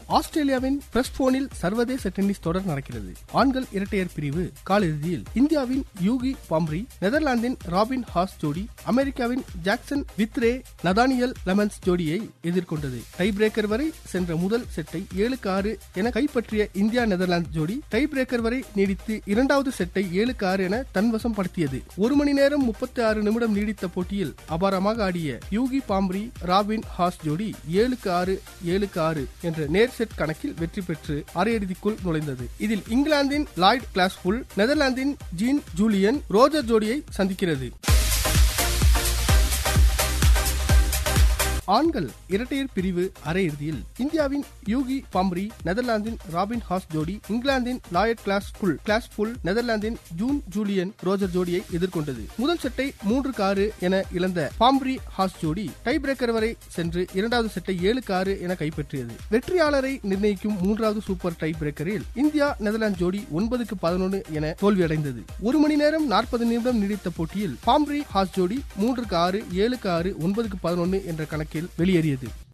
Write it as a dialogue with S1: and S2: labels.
S1: ஆஸ்திரேலியாவின் பிரஸ்போனில் சர்வதேச டென்னிஸ் தொடர் நடக்கிறது ஆண்கள் இரட்டையர் பிரிவு காலிறுதியில் இந்தியாவின் யூகி பாம்ரி நெதர்லாந்தின் ராபின் ஹாஸ் ஜோடி அமெரிக்காவின் ஜாக்சன் வித்ரே நதானியல் லெமன்ஸ் ஜோடியை எதிர்கொண்டது டை பிரேக்கர் வரை சென்ற முதல் செட்டை ஏழுக்கு ஆறு என கைப்பற்றிய இந்தியா நெதர்லாந்து ஜோடி டை பிரேக்கர் வரை நீடித்து இரண்டாவது செட்டை ஏழுக்கு ஆறு என தன்வசம் படுத்தியது ஒரு மணி நேரம் முப்பத்தி ஆறு நிமிடம் நீடித்த போட்டியில் அபாரமாக ஆடிய யூகி பாம்ரி ராபின் ஹாஸ் ஜோடி ஏழுக்கு ஆறு ஏழுக்கு ஆறு என்ற நேர் செட் கணக்கில் வெற்றி பெற்று அரையிறுதிக்குள் நுழைந்தது இதில் இங்கிலாந்தின் லாய்ட் கிளாஸ்புல் நெதர்லாந்தின் ஜீன் ஜூலியன் ரோஜர் ஜோடியை சந்திக்கிறது ஆண்கள் இரட்டையர் பிரிவு அரையிறுதியில் இந்தியாவின் யூகி பாம்ரி நெதர்லாந்தின் ராபின் ஹாஸ் ஜோடி இங்கிலாந்தின் Lloyd Glasspool Glasspool நெதர்லாந்தின் ஜூன் ஜூலியன் ரோஜர் ஜோடியை எதிர்கொண்டது முதல் செட்டை மூன்று ஆறு என இழந்த பாம்ரி ஹாஸ் ஜோடி டை பிரேக்கர் வரை சென்று இரண்டாவது செட்டை ஏழுக்கு ஆறு என கைப்பற்றியது வெற்றியாளரை நிர்ணயிக்கும் மூன்றாவது சூப்பர் டை பிரேக்கரில் இந்தியா நெதர்லாந்து ஜோடி ஒன்பதுக்கு பதினொன்று என தோல்வியடைந்தது ஒரு மணி நேரம் நாற்பது நிமிடம் நீடித்த போட்டியில் பாம்ரி ஹாஸ் ஜோடி மூன்றுக்கு ஆறு ஏழுக்கு ஆறு ஒன்பதுக்கு பதினொன்று என்ற கணக்கில் வெளியேறியது